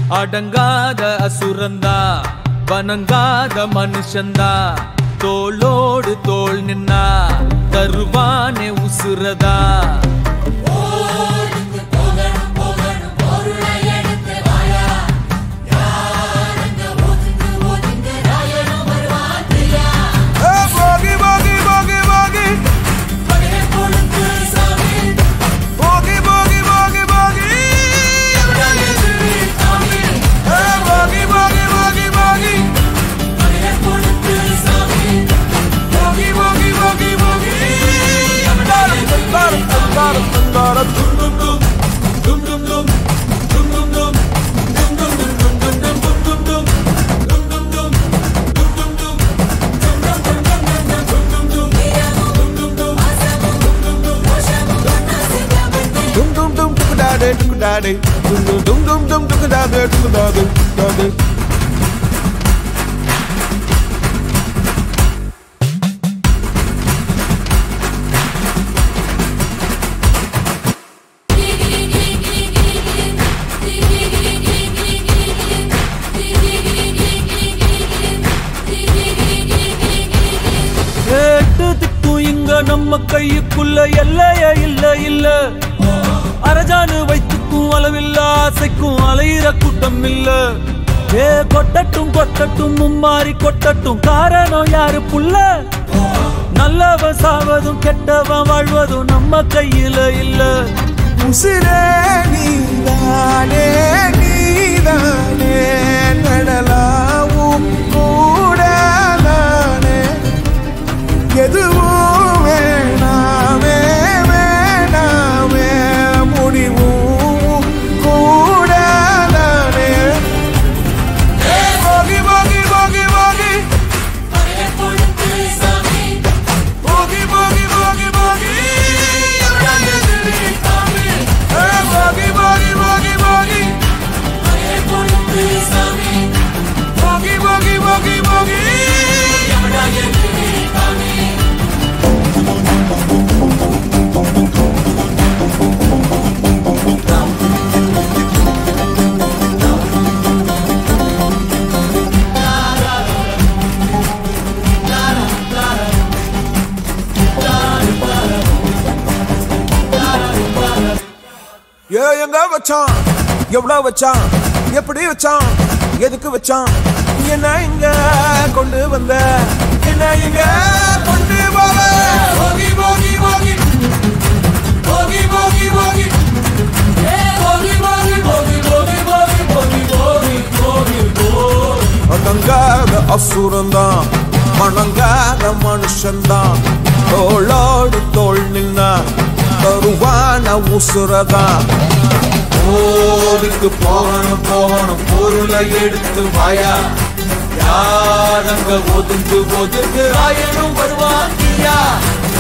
அடங்காத அசுரந்தா வணங்காத மனுஷந்தா தோளோடு தோள் நின்னா தருவானே உசுரதா Hey, boogie, boogie, boogie, boogie. Boogie, boogie, boogie, boogie. Hey, boogie, boogie, boogie, boogie. Boogie, boogie, boogie, boogie. Bada, bada, bada, bada, dum, dum, dum. Dum, dum, dum. Dum, dum, dum. Dum, dum, dum, dum, dum, dum, dum, dum, dum. Dum, dum, dum. Dum, dum, dum. Dum dum dum dum da da dum da da dum dum dum dum dum dum da da dum da da da da எட்டு திக்கும் இங்க நம்ம கையுக்குள்ள எல்லைய இல்ல இல்ல அரஜானு வைத்துக்கும் அளவில்ல ஆசைக்கும் அலையிற கூட்டம் இல்ல ஏ கொட்டட்டும் கொட்டட்டும் மும்மாறி கொட்டட்டும் காரணம் யாரு புள்ள நல்லவன் சாவதும் கெட்டவன் வாழ்வதும் நம்ம கையில இல்ல உசிரே நீதானே நீதானே நடலாவும் கூட நானே எதுவும் வேணாமே வேணாமே முடிவும் கூட நானே போகி போகி போகி போகி போகி போகி போகி போகி Hey, boogie, boogie, boogie, boogie. Boogie, boogie, boogie, boogie. ஏ எங்க வச்சான் எவ்வளவு வச்சான் எப்படி வச்சான் எதுக்கு வச்சான் என்ன இங்க கொண்டு வந்த என்ன இங்க கொண்டு போவ போகி போகி போகி போகி போகி போகி போகி போகி போகி போகி போகி போகி போகி போகி அடங்காத அசுரந்தான் மணங்காத மனுஷன்தான் தோளோடு தோள் நின்னா தருவான உசுரதான் ஓதுக்கு போகணும் போகணும் பொருளை எடுத்து வாயா யார் அங்க ஒதுங்கு ஒதுங்கு ஆயிரம் வருவாங்கியா